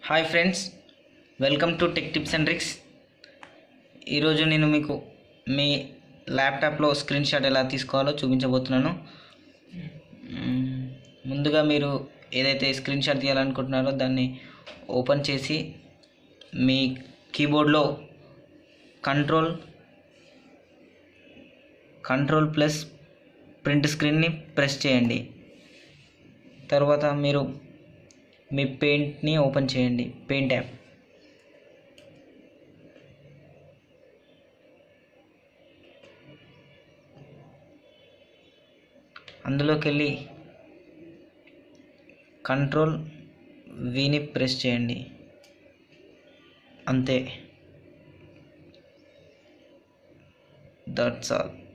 Hi friends welcome to tech tips and tricks ఈరోజు నేను మీకు మీ ల్యాప్టాప్లో స్క్రీన్ షాట్ ఎలా తీసుకోవాలో చూపించబోతున్నాను మ్మ్. ముందుగా మీరు ఏదైతే స్క్రీన్ షాట్ తీయాలనుకుంటున్నారో దాన్ని ఓపెన్ చేసి మీ కీబోర్డ్లో కంట్రోల్ కంట్రోల్ ప్లస్ ప్రింట్ స్క్రీన్ని ప్రెస్ చేయండి తర్వాత మీరు మీ పెయింట్ని ఓపెన్ చేయండి పెయింట్ యాప్ అందులోకి వెళ్ళి కంట్రోల్ వీని ప్రెస్ చేయండి అంతే దట్స్ ఆల్